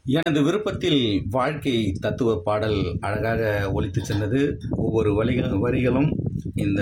எனது விருப்பத்தில் வாழ்க்கை தத்துவ பாடல் அழகாக ஒலித்து சென்றது ஒவ்வொரு வரிகள் வரிகளும் இந்த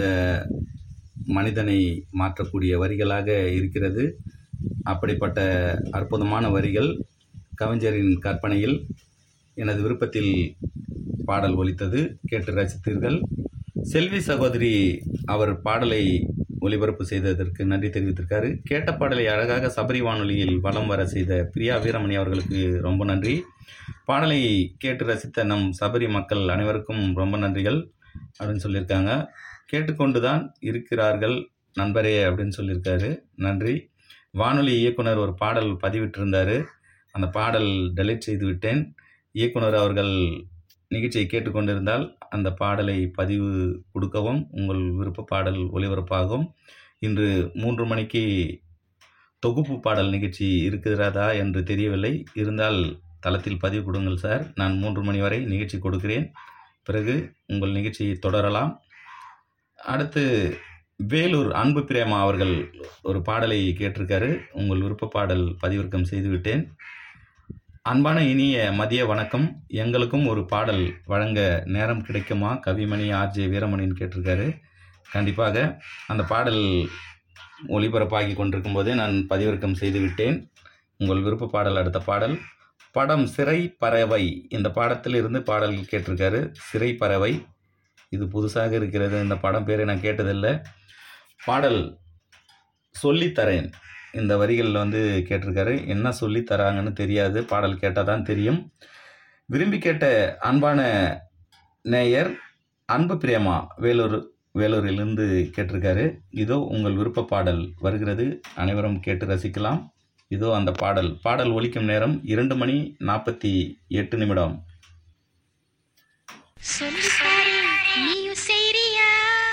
மனிதனை மாற்றக்கூடிய வரிகளாக இருக்கிறது அப்படிப்பட்ட அற்புதமான வரிகள் கவிஞரின் கற்பனையில் எனது விருப்பத்தில் பாடல் ஒலித்தது கேட்டு ரசித்தீர்கள் செல்வி சகோதரி அவர் பாடலை ஒளிபரப்பு செய்ததற்கு நன்றி தெரிவித்திருக்காரு கேட்ட பாடலை அழகாக சபரி வானொலியில் வலம் வர செய்த பிரியா வீரமணி அவர்களுக்கு ரொம்ப நன்றி பாடலை கேட்டு ரசித்த நம் சபரி மக்கள் அனைவருக்கும் ரொம்ப நன்றிகள் அப்படின்னு சொல்லியிருக்காங்க கேட்டுக்கொண்டு தான் இருக்கிறார்கள் நண்பரே அப்படின்னு சொல்லியிருக்காரு நன்றி வானொலி இயக்குனர் ஒரு பாடல் பதிவிட்டிருந்தார் அந்த பாடல் டெலீட் செய்து விட்டேன் இயக்குனர் அவர்கள் நிகழ்ச்சியை கேட்டுக்கொண்டிருந்தால் அந்த பாடலை பதிவு கொடுக்கவும் உங்கள் விருப்ப பாடல் ஒளிபரப்பாகும் இன்று மூன்று மணிக்கு தொகுப்பு பாடல் நிகழ்ச்சி இருக்கிறதா என்று தெரியவில்லை இருந்தால் தளத்தில் பதிவு கொடுங்கள் சார் நான் மூன்று மணி வரை நிகழ்ச்சி கொடுக்கிறேன் பிறகு உங்கள் நிகழ்ச்சியை தொடரலாம் அடுத்து வேலூர் அன்பு பிரேமா அவர்கள் ஒரு பாடலை கேட்டிருக்காரு உங்கள் விருப்ப பாடல் பதிவிறக்கம் செய்துவிட்டேன் அன்பான இனிய மதிய வணக்கம் எங்களுக்கும் ஒரு பாடல் வழங்க நேரம் கிடைக்குமா கவிமணி ஆர்ஜே வீரமணின்னு கேட்டிருக்காரு கண்டிப்பாக அந்த பாடல் ஒளிபரப்பாகி கொண்டிருக்கும் போதே நான் பதிவிறக்கம் செய்து விட்டேன் உங்கள் விருப்ப பாடல் அடுத்த பாடல் படம் சிறை பறவை இந்த பாடத்தில் இருந்து பாடல் கேட்டிருக்காரு சிறை பறவை இது புதுசாக இருக்கிறது இந்த படம் பேரை நான் கேட்டதில்லை பாடல் சொல்லித்தரேன் இந்த வரிகளில் வந்து கேட்டிருக்காரு என்ன சொல்லி தராங்கன்னு தெரியாது பாடல் கேட்டால் தான் தெரியும் விரும்பி கேட்ட அன்பான நேயர் அன்பு பிரியமா வேலூர் வேலூரிலிருந்து கேட்டிருக்காரு இதோ உங்கள் விருப்ப பாடல் வருகிறது அனைவரும் கேட்டு ரசிக்கலாம் இதோ அந்த பாடல் பாடல் ஒலிக்கும் நேரம் இரண்டு மணி நாற்பத்தி எட்டு நிமிடம் சொல்லித்தாரே நீயும் செய்றியா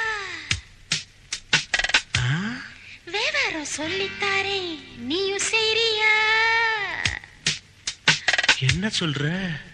விவரம் சொல்லித்தாரே நீயும் செய்றியா என்ன சொல்ற